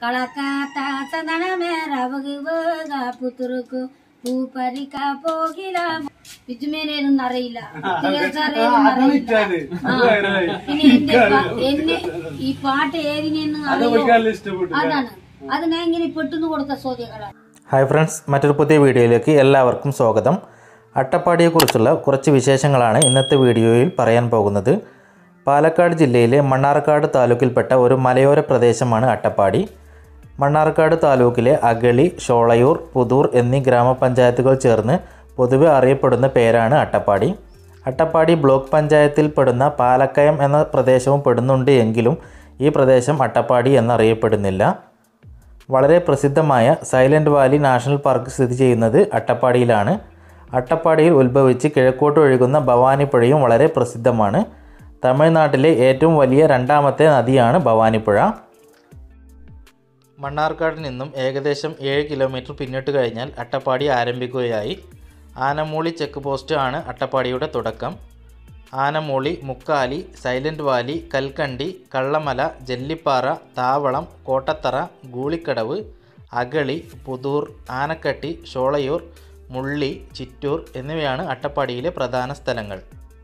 కళకాత చందన మేరవగు పుతురుకు പൂപ്പരിക്ക പോകില വിജുമേനൊന്നും അറിയില്ല തിരച്ചറിയൊന്നും അറിയില്ല ആ. പിന്നെ എന്റെ പ- എന്നെ ഈ പാട്ട് ഏതിനെന്നും അറിയോ അതാണ് അത് ഞാൻ ഇങ്ങനെ പെട്ടെന്ന് കൊടുത്ത ചോദ്യങ്ങളാണ് ഹായ് ഫ്രണ്ട്സ് മറ്റൊരു പുതിയ വീഡിയോയിലേക്ക് എല്ലാവർക്കും സ്വാഗതം അട്ടപ്പാടിയെക്കുറിച്ചുള്ള കുറച്ച് വിശേഷങ്ങളാണ് ഇന്നത്തെ വീഡിയോയിൽ പറയാൻ പോകുന്നത് പാലക്കാട് ജില്ലയിലെ മണ്ണാർക്കാട് താലൂക്കിൽപ്പെട്ട ഒരു മലയോര പ്രദേശമാണ് അട്ടപ്പാടി മണ്ണാർക്കാട് താലൂക്കിലെ അഗളി ഷോളയൂർ പുതൂർ എന്നീ ഗ്രാമപഞ്ചായത്തുകൾ ചേർന്ന് പൊതുവെ അറിയപ്പെടുന്ന പേരാണ് അട്ടപ്പാടി അട്ടപ്പാടി ബ്ലോക്ക് പഞ്ചായത്തിൽ പെടുന്ന പാലക്കയം എന്ന പ്രദേശവും പെടുന്നുണ്ട് എങ്കിലും ഈ പ്രദേശം അട്ടപ്പാടി എന്നറിയപ്പെടുന്നില്ല വളരെ പ്രസിദ്ധമായ സൈലൻറ്റ് വാലി നാഷണൽ പാർക്ക് സ്ഥിതി ചെയ്യുന്നത് അട്ടപ്പാടിയിലാണ് അട്ടപ്പാടിയിൽ ഉത്ഭവിച്ച് കിഴക്കോട്ട് ഒഴുകുന്ന ഭവാനിപ്പുഴയും വളരെ പ്രസിദ്ധമാണ് തമിഴ്നാട്ടിലെ ഏറ്റവും വലിയ രണ്ടാമത്തെ നദിയാണ് ഭവാനിപ്പുഴ മണ്ണാർക്കാട് നിന്നും ഏകദേശം ഏഴ് കിലോമീറ്റർ പിന്നിട്ട് കഴിഞ്ഞാൽ അട്ടപ്പാടി ആരംഭിക്കുകയായി ആനമൂളി ചെക്ക് പോസ്റ്റ് ആണ് അട്ടപ്പാടിയുടെ തുടക്കം ആനമൂളി മുക്കാലി സൈലൻറ്റ് വാലി കൽക്കണ്ടി കള്ളമല ജല്ലിപ്പാറ താവളം കോട്ടത്തറ ഗൂളിക്കടവ് അഗളി പുതൂർ ആനക്കട്ടി ഷോളയൂർ മുള്ളി ചിറ്റൂർ എന്നിവയാണ് അട്ടപ്പാടിയിലെ പ്രധാന സ്ഥലങ്ങൾ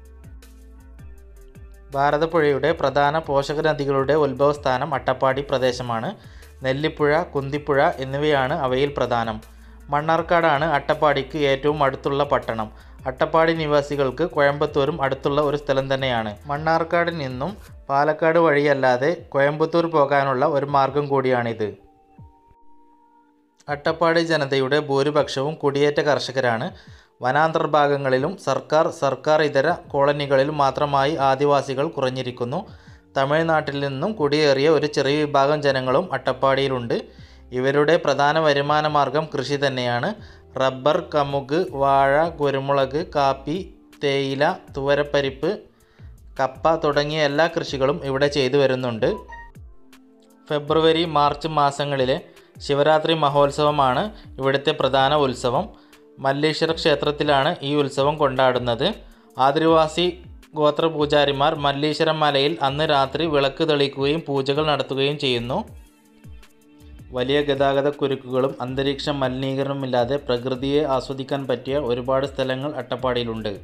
ഭാരതപ്പുഴയുടെ പ്രധാന പോഷക നദികളുടെ ഉത്ഭവസ്ഥാനം അട്ടപ്പാടി പ്രദേശമാണ് നെല്ലിപ്പുഴ കുന്തിപ്പുഴ എന്നിവയാണ് അവയിൽ പ്രധാനം മണ്ണാർക്കാടാണ് അട്ടപ്പാടിക്ക് ഏറ്റവും അടുത്തുള്ള പട്ടണം അട്ടപ്പാടി നിവാസികൾക്ക് കോയമ്പത്തൂരും അടുത്തുള്ള ഒരു സ്ഥലം തന്നെയാണ് മണ്ണാർക്കാട് നിന്നും പാലക്കാട് വഴിയല്ലാതെ കോയമ്പത്തൂർ പോകാനുള്ള ഒരു മാർഗം കൂടിയാണിത് അട്ടപ്പാടി ജനതയുടെ ഭൂരിപക്ഷവും കുടിയേറ്റ കർഷകരാണ് വനാന്തർ ഭാഗങ്ങളിലും സർക്കാർ സർക്കാർ ഇതര കോളനികളിലും മാത്രമായി ആദിവാസികൾ കുറഞ്ഞിരിക്കുന്നു തമിഴ്നാട്ടിൽ നിന്നും കുടിയേറിയ ഒരു ചെറിയ വിഭാഗം ജനങ്ങളും അട്ടപ്പാടിയിലുണ്ട് ഇവരുടെ പ്രധാന വരുമാന മാർഗം കൃഷി തന്നെയാണ് റബ്ബർ കമുക് വാഴ കുരുമുളക് കാപ്പി തേയില തുവരപ്പരിപ്പ് കപ്പ തുടങ്ങിയ എല്ലാ കൃഷികളും ഇവിടെ ചെയ്തു വരുന്നുണ്ട് ഫെബ്രുവരി മാർച്ച് മാസങ്ങളിലെ ശിവരാത്രി മഹോത്സവമാണ് ഇവിടുത്തെ പ്രധാന ഉത്സവം മല്ലേശ്വര ക്ഷേത്രത്തിലാണ് ഈ ഉത്സവം കൊണ്ടാടുന്നത് ആദിവാസി ഗോത്ര പൂജാരിമാർ മല്ലീശ്വരം മലയിൽ അന്ന് രാത്രി വിളക്ക് തെളിക്കുകയും പൂജകൾ നടത്തുകയും ചെയ്യുന്നു വലിയ ഗതാഗത കുരുക്കുകളും അന്തരീക്ഷ മലിനീകരണമില്ലാതെ പ്രകൃതിയെ ആസ്വദിക്കാൻ പറ്റിയ ഒരുപാട് സ്ഥലങ്ങൾ അട്ടപ്പാടിയിലുണ്ട്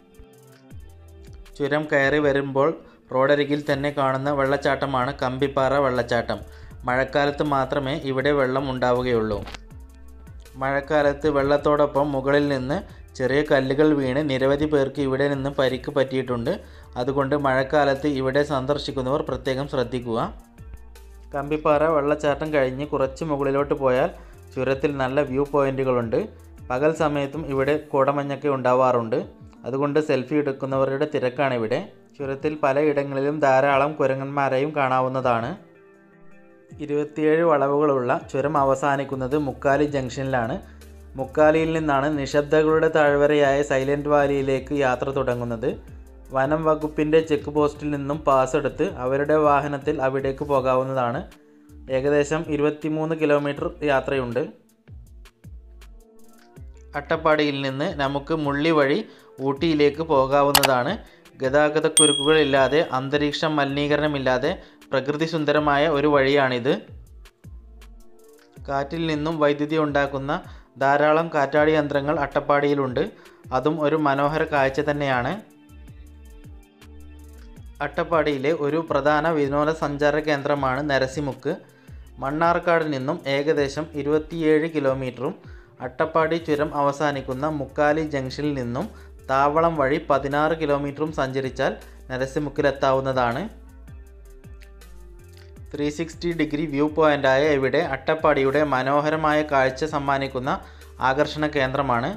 ചുരം കയറി വരുമ്പോൾ റോഡരികിൽ തന്നെ കാണുന്ന വെള്ളച്ചാട്ടമാണ് കമ്പിപ്പാറ വെള്ളച്ചാട്ടം മഴക്കാലത്ത് മാത്രമേ ഇവിടെ വെള്ളം ഉണ്ടാവുകയുള്ളൂ മഴക്കാലത്ത് വെള്ളത്തോടൊപ്പം മുകളിൽ നിന്ന് ചെറിയ കല്ലുകൾ വീണ് നിരവധി പേർക്ക് ഇവിടെ നിന്ന് പരിക്ക് പറ്റിയിട്ടുണ്ട് അതുകൊണ്ട് മഴക്കാലത്ത് ഇവിടെ സന്ദർശിക്കുന്നവർ പ്രത്യേകം ശ്രദ്ധിക്കുക കമ്പിപ്പാറ വെള്ളച്ചാട്ടം കഴിഞ്ഞ് കുറച്ച് മുകളിലോട്ട് പോയാൽ ചുരത്തിൽ നല്ല വ്യൂ പോയിന്റുകളുണ്ട് പകൽ സമയത്തും ഇവിടെ കോടമഞ്ഞൊക്കെ ഉണ്ടാവാറുണ്ട് അതുകൊണ്ട് സെൽഫി എടുക്കുന്നവരുടെ തിരക്കാണ് ഇവിടെ ചുരത്തിൽ പലയിടങ്ങളിലും ധാരാളം കുരങ്ങന്മാരെയും കാണാവുന്നതാണ് ഇരുപത്തിയേഴ് വളവുകളുള്ള ചുരം അവസാനിക്കുന്നത് മുക്കാലി ജംഗ്ഷനിലാണ് മുക്കാലിയിൽ നിന്നാണ് നിശബ്ദകളുടെ താഴ്വരയായ സൈലൻറ്റ് വാലിയിലേക്ക് യാത്ര തുടങ്ങുന്നത് വനം വകുപ്പിൻ്റെ ചെക്ക് പോസ്റ്റിൽ നിന്നും പാസ് എടുത്ത് അവരുടെ വാഹനത്തിൽ അവിടേക്ക് പോകാവുന്നതാണ് ഏകദേശം ഇരുപത്തിമൂന്ന് കിലോമീറ്റർ യാത്രയുണ്ട് അട്ടപ്പാടിയിൽ നിന്ന് നമുക്ക് മുള്ളി വഴി ഊട്ടിയിലേക്ക് പോകാവുന്നതാണ് ഗതാഗതക്കുരുക്കുകളില്ലാതെ അന്തരീക്ഷ മലിനീകരണമില്ലാതെ പ്രകൃതി സുന്ദരമായ ഒരു വഴിയാണിത് കാറ്റിൽ നിന്നും വൈദ്യുതി ഉണ്ടാക്കുന്ന ധാരാളം കാറ്റാടി യന്ത്രങ്ങൾ അട്ടപ്പാടിയിലുണ്ട് അതും ഒരു മനോഹര കാഴ്ച തന്നെയാണ് അട്ടപ്പാടിയിലെ ഒരു പ്രധാന വിനോദസഞ്ചാര കേന്ദ്രമാണ് നരസിമുക്ക് മണ്ണാർക്കാട് നിന്നും ഏകദേശം ഇരുപത്തിയേഴ് കിലോമീറ്ററും അട്ടപ്പാടി ചുരം അവസാനിക്കുന്ന മുക്കാലി ജംഗ്ഷനിൽ നിന്നും താവളം വഴി പതിനാറ് കിലോമീറ്ററും സഞ്ചരിച്ചാൽ നരസിമുക്കിലെത്താവുന്നതാണ് ത്രീ സിക്സ്റ്റി ഡിഗ്രി വ്യൂ പോയിൻ്റായ ഇവിടെ അട്ടപ്പാടിയുടെ മനോഹരമായ കാഴ്ച സമ്മാനിക്കുന്ന ആകർഷണ കേന്ദ്രമാണ്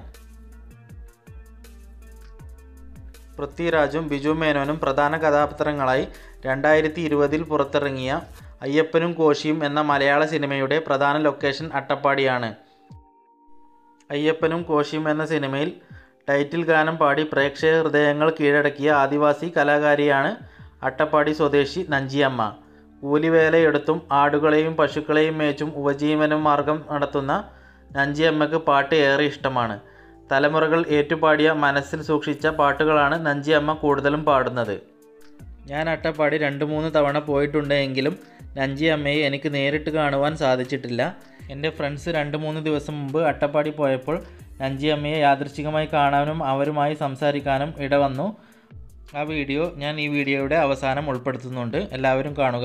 പൃഥ്വിരാജും ബിജു മേനോനും പ്രധാന കഥാപാത്രങ്ങളായി രണ്ടായിരത്തി ഇരുപതിൽ പുറത്തിറങ്ങിയ അയ്യപ്പനും കോശിയും എന്ന മലയാള സിനിമയുടെ പ്രധാന ലൊക്കേഷൻ അട്ടപ്പാടിയാണ് അയ്യപ്പനും കോശിയും എന്ന സിനിമയിൽ ടൈറ്റിൽ ഗാനം പാടി പ്രേക്ഷക ഹൃദയങ്ങൾ കീഴടക്കിയ ആദിവാസി കലാകാരിയാണ് അട്ടപ്പാടി സ്വദേശി നഞ്ചിയമ്മ കൂലിവേലയെടുത്തും ആടുകളെയും പശുക്കളെയും മേച്ചും ഉപജീവന മാർഗം നടത്തുന്ന നഞ്ചിയമ്മയ്ക്ക് പാട്ട് ഏറെ ഇഷ്ടമാണ് തലമുറകൾ ഏറ്റുപാടിയ മനസ്സിൽ സൂക്ഷിച്ച പാട്ടുകളാണ് നഞ്ചിയമ്മ കൂടുതലും പാടുന്നത് ഞാൻ അട്ടപ്പാടി രണ്ട് മൂന്ന് തവണ പോയിട്ടുണ്ട് എങ്കിലും നഞ്ചി അമ്മയെ എനിക്ക് നേരിട്ട് കാണുവാൻ സാധിച്ചിട്ടില്ല എൻ്റെ ഫ്രണ്ട്സ് രണ്ട് മൂന്ന് ദിവസം മുമ്പ് അട്ടപ്പാടി പോയപ്പോൾ നഞ്ചി അമ്മയെ യാദൃശ്ചികമായി കാണാനും അവരുമായി സംസാരിക്കാനും ഇടവന്നു ആ വീഡിയോ ഞാൻ ഈ വീഡിയോയുടെ അവസാനം ഉൾപ്പെടുത്തുന്നുണ്ട് എല്ലാവരും കാണുക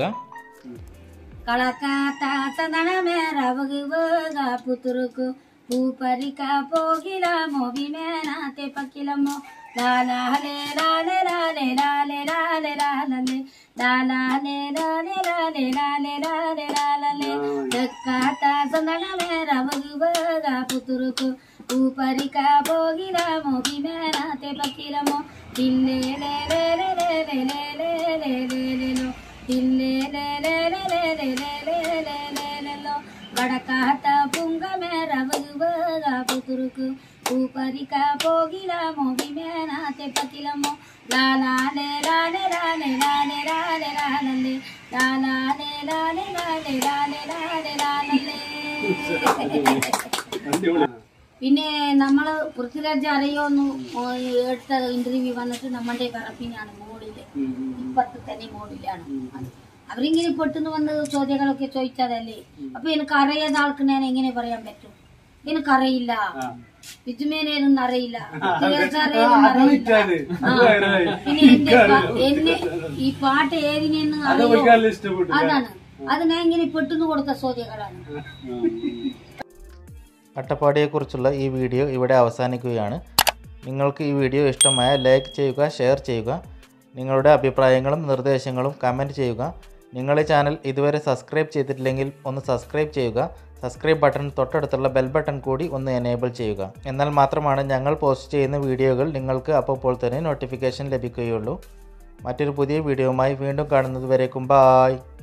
కళకాత చందనమే రవగువగా పుతురుకు పూపరిక పోగిల మోవి మేనాతే పక్కిలమ్మో లాలాలే లాలే లాలే లాలే లాలే లాలలే లాలాలే లాలే లాలే లాలే లాలే లాలలే దక్కాత చందనమే రవగువగా పుతురుకు పూపరిక పోగిల మోవి మేనాతే పక్కిలమ్మో తిల్లే లే లే లే లే లే లే లే లే లే లే లో తిల్లేలేలేలేలేలేలేలేలేలో వడకాత పుంగమే రవగువగా పుతురుకు ఊపరిక పోగిల మోగి మేనా తెప్పకిలమో లాలాలే లాలే లాలే లాలే లాలే లాలలే లాలాలే లాలే లాలే లాలే లాలే లాలలే പിന്നെ നമ്മള് പൃഥ്വിരാജ് അറിയോന്ന് എടുത്ത ഇന്റർവ്യൂ വന്നിട്ട് നമ്മളുടെ പറപ്പിനാണ് മോഡില് ഇപ്പത്തെ തന്നെ മോഡിലാണ് അവരിങ്ങനെ പെട്ടെന്ന് വന്ന് ചോദ്യങ്ങളൊക്കെ ചോദിച്ചതല്ലേ അപ്പൊ എനിക്ക് അറിയാത്ത ആൾക്ക് ഞാൻ എങ്ങനെ പറയാൻ പറ്റും എനിക്കറിയില്ല വിജുമേനൊന്നും അറിയില്ല പൃഥ്വിരാജ് അറിയുമെന്ന് അറിയില്ല. ആ. പിന്നെ എന്റെ പ- എന്നെ ഈ പാട്ട് ഏതിനെന്ന് അറിയോ അതാണ് അത് ഞാൻ ഇങ്ങനെ പെട്ടെന്ന് കൊടുത്ത ചോദ്യങ്ങളാണ് അട്ടപ്പാടിയെക്കുറിച്ചുള്ള ഈ വീഡിയോ ഇവിടെ അവസാനിക്കുകയാണ് നിങ്ങൾക്ക് ഈ വീഡിയോ ഇഷ്ടമായ ലൈക്ക് ചെയ്യുക ഷെയർ ചെയ്യുക നിങ്ങളുടെ അഭിപ്രായങ്ങളും നിർദ്ദേശങ്ങളും കമൻറ്റ് ചെയ്യുക നിങ്ങൾ ഈ ചാനൽ ഇതുവരെ സബ്സ്ക്രൈബ് ചെയ്തിട്ടില്ലെങ്കിൽ ഒന്ന് സബ്സ്ക്രൈബ് ചെയ്യുക സബ്സ്ക്രൈബ് ബട്ടൺ തൊട്ടടുത്തുള്ള ബെൽ ബട്ടൺ കൂടി ഒന്ന് എനേബിൾ ചെയ്യുക എന്നാൽ മാത്രമാണ് ഞങ്ങൾ പോസ്റ്റ് ചെയ്യുന്ന വീഡിയോകൾ നിങ്ങൾക്ക് അപ്പോൾ തന്നെ നോട്ടിഫിക്കേഷൻ ലഭിക്കുകയുള്ളൂ മറ്റൊരു പുതിയ വീഡിയോയുമായി വീണ്ടും കാണുന്നത് വരേക്കും ബായ്